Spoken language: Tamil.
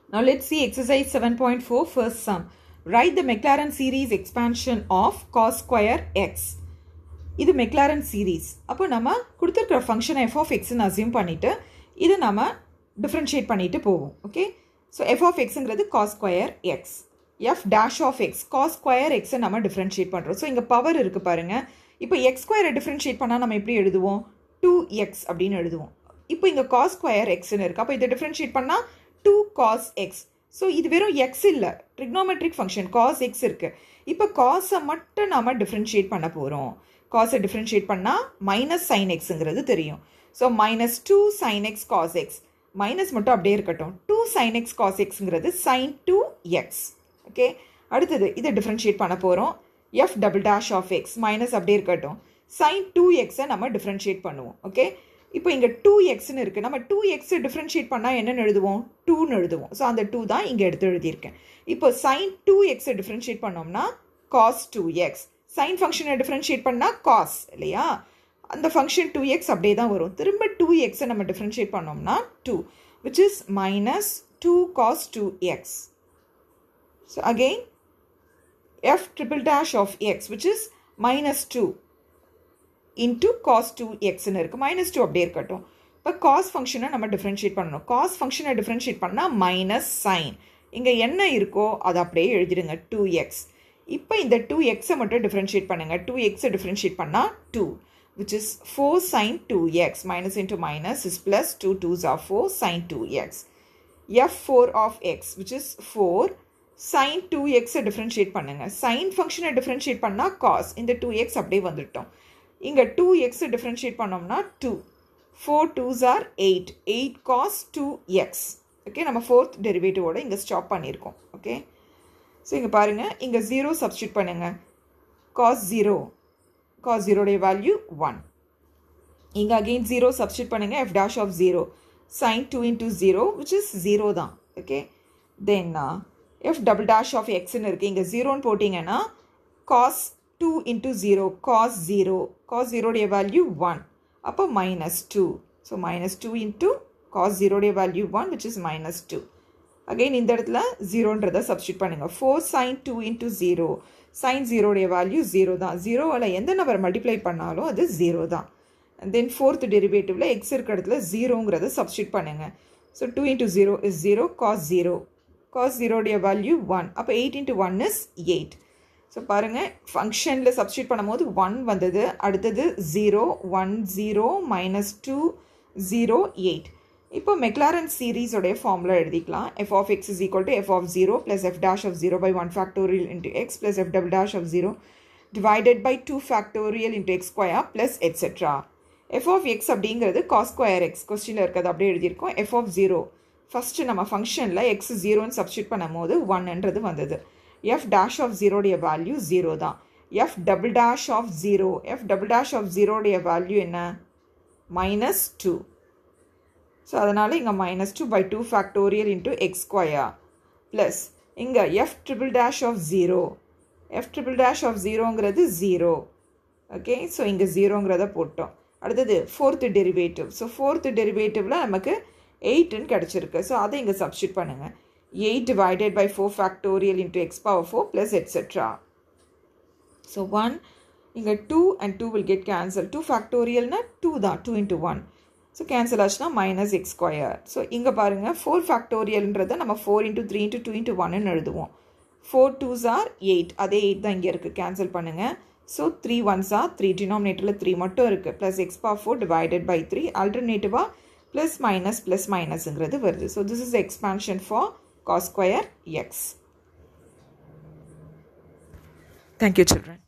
Now let's see exercise 7.4 first sum. Write the Maclaurin series expansion of cos square x. இது மெக்லாரன் சீரீஸ் அப்போ நம்ம கொடுத்துருக்கிற ஃபங்க்ஷனை எஃப் ஆஃப் எக்ஸ்ன்னு அசியூம் பண்ணிவிட்டு இதை நம்ம டிஃப்ரென்ஷியேட் பண்ணிட்டு போவோம் ஓகே ஸோ எஃப் ஆஃப் எக்ஸுங்கிறது cos square x f dash of x cos square எக்ஸை நம்ம டிஃப்ரென்ஷியேட் பண்ணுறோம் ஸோ இங்கே பவர் இருக்குது பாருங்கள் இப்போ எக்ஸ் ஸ்கொயரை டிஃப்ரென்ஷியேட் பண்ணால் நம்ம எப்படி எழுதுவோம் டூ எக்ஸ் அப்படின்னு எழுதுவோம் இப்போ இங்கே காஸ் ஸ்கொயர் எக்ஸ்னு இருக்குது அப்போ இதை டிஃப்ரென்ஷியேட் பண்ணால் டூ காஸ் எக்ஸ் ஸோ இது வெறும் எக்ஸ் இல்லை ட்ரிக்னோமெட்ரிக் ஃபங்க்ஷன் காஸ் எக்ஸ் இருக்குது இப்போ காஸை மட்டும் நாம் டிஃப்ரென்ஷியேட் பண்ண போகிறோம் காஸை டிஃப்ரென்ஷியேட் பண்ணால் மைனஸ் சைன் எக்ஸுங்கிறது தெரியும் so minus two sine x cos x minus மட்டும் அப்படியே இருக்கட்டும் டூ சைன் எக்ஸ் காஸ் எக்ஸுங்கிறது சைன் டூ எக்ஸ் ஓகே அடுத்தது இதை டிஃப்ரென்ஷியேட் பண்ண போகிறோம் f double dash of x minus அப்படியே இருக்கட்டும் சைன் டூ எக்ஸை நம்ம டிஃப்ரென்ஷியேட் பண்ணுவோம் ஓகே இப்போ இங்கே டூ எக்ஸ்னு இருக்குது நம்ம டூ எக்ஸ் டிஃப்ரென்ஷியேட் பண்ணால் என்னென்னு எழுதுவோம் டூன்னு எழுதுவோம் ஸோ அந்த டூ தான் இங்கே எடுத்து எழுதியிருக்கேன் இப்போ சைன் டூ எக்ஸை டிஃப்ரென்ஷியேட் பண்ணோம்னா காஸ் டூ எக்ஸ் சைன் ஃபங்க்ஷனை டிஃப்ரென்ஷியேட் பண்ணால் காஸ் இல்லையா அந்த ஃபங்க்ஷன் டூ எக்ஸ் அப்படியே தான் வரும் திரும்ப டூ எக்ஸை நம்ம டிஃப்ரென்ஷியேட் பண்ணோம்னா two which is minus two cos two x so again f triple dash of x which is minus two into cos two எக்ஸ்னு இருக்குது மைனஸ் டூ அப்படியே இருக்கட்டும் இப்போ காஸ் ஃபங்க்ஷனை நம்ம டிஃப்ரென்ஷியேட் பண்ணணும் காஸ் ஃபங்க்ஷனை டிஃப்ரென்ஷியேட் பண்ணால் மைனஸ் சைன் இங்கே என்ன இருக்கோ அதை அப்படியே எழுதிடுங்க டூ எக்ஸ் இப்போ இந்த டூ எக்ஸை மட்டும் டிஃப்ரென்ஷியேட் பண்ணுங்கள் டூ எக்ஸை டிஃப்ரென்ஷியேட் பண்ணால் two which is four sine two x minus into minus is plus two twos are four sine two x f four of x which is four sine two எக்ஸை டிஃப்ரென்ஷியேட் பண்ணுங்கள் சைன் ஃபங்க்ஷனை டிஃப்ரென்ஷியேட் பண்ணால் காஸ் இந்த டூ எக்ஸ் அப்படியே வந்துட்டோம் இங்கே டூ எக்ஸை டிஃப்ரென்ஷியேட் பண்ணோம்னா two four twos are eight eight cos two x okay நம்ம ஃபோர்த் டெரிவேட்டிவோட இங்கே ஸ்டாப் பண்ணியிருக்கோம் ஓகே ஸோ இங்கே பாருங்கள் இங்கே ஜீரோ சப்ஸ்டியூட் பண்ணுங்கள் காஸ் ஜீரோ காஸ் ஜீரோடைய வேல்யூ ஒன் இங்கே அகெயின் ஜீரோ சப்ஸ்டியூட் பண்ணுங்கள் f dash of zero sine two into zero which is zero தான் okay then f double dash of எக்ஸ்ன்னு இருக்குது இங்கே ஜீரோன்னு போட்டிங்கன்னா cos two into zero cos zero cos ஜீரோடைய வேல்யூ ஒன் அப்போ minus two so minus two into cos ஜீரோடைய value one which is minus two again இந்த இடத்துல ஜீரோன்றதை சப்ஸ்டியூட் பண்ணுங்கள் four sine two into zero sine ஜீரோடைய வேல்யூ ஜீரோ தான் ஜீரோவில் எந்த நம்பர் மல்டிப்ளை பண்ணாலும் அது ஜீரோ தான் தென் ஃபோர்த் டெரிவேட்டிவில் எக்ஸ் இருக்கிற இடத்துல ஜீரோங்கிறத சப்ஸ்டியூட் பண்ணுங்கள் so two into zero is zero cos zero cos ஜீரோடைய வேல்யூ ஒன் அப்போ eight into one is eight so பாருங்கள் ஃபங்க்ஷனில் சப்ஸ்டியூட் பண்ணும்போது ஒன் வந்தது அடுத்தது zero one zero minus two zero eight இப்போ மெக்லாரன் சீரீஸோடைய ஃபார்முலா எழுதிக்கலாம் f of x is equal to f of zero plus f dash of zero by one factorial into x plus f double dash of zero divided by two factorial into x square plus etcetera f of x அப்படிங்கிறது காஸ் ஸ்கொயர் எக்ஸ் கொஸ்டினில் இருக்கிறது அப்படியே எழுதியிருக்கோம் எஃப் ஆஃப் ஜீரோ ஃபஸ்ட்டு நம்ம ஃபங்க்ஷனில் எக்ஸ் ஜீரோன்னு சப்ஸ்டியூட் பண்ணும்போது ஒன்ன்றது வந்தது எஃப் டேஷ் ஆஃப் ஜீரோடைய வேல்யூ ஜீரோ தான் f double dash of zero f double dash of ஜீரோடைய வேல்யூ என்ன மைனஸ் டூ ஸோ அதனால் இங்கே minus two by two factorial into x square plus இங்கே f triple dash of zero f triple dash of ஜீரோங்கிறது ஜீரோ ஓகே ஸோ இங்கே ஜீரோங்கிறத போட்டோம் அடுத்தது ஃபோர்த்து டெரிவேட்டிவ் ஸோ ஃபோர்த்து டெரிவேட்டிவில் நமக்கு எயிட்டுன்னு கிடச்சிருக்கு ஸோ அதை இங்கே சப்ஸ்டியூட் பண்ணுங்கள் eight divided by four factorial into x power four plus etcetera so one இங்கே two and two will get cancel two ஃபேக்டோரியல்னா டூ தான் two into one so cancel ஆச்சுன்னா மைனஸ் எக்ஸ் ஸ்கொயர் ஸோ இங்கே பாருங்கள் ஃபோர் ஃபேக்டோரியல்ன்றதை நம்ம four into three into two into ஒன்னு எழுதுவோம் ஃபோர் டூஸ் ஆர் எயிட் அதே எயிட் தான் இங்கே இருக்குது கேன்சல் பண்ணுங்கள் so three ones are three டினாமினேட்டரில் த்ரீ மட்டும் இருக்குது plus x power four divided by three ஆல்டர்னேட்டிவாக ப்ளஸ் மைனஸ் ப்ளஸ் மைனஸுங்கிறது வருது so this is expansion for cos square x. Thank you children.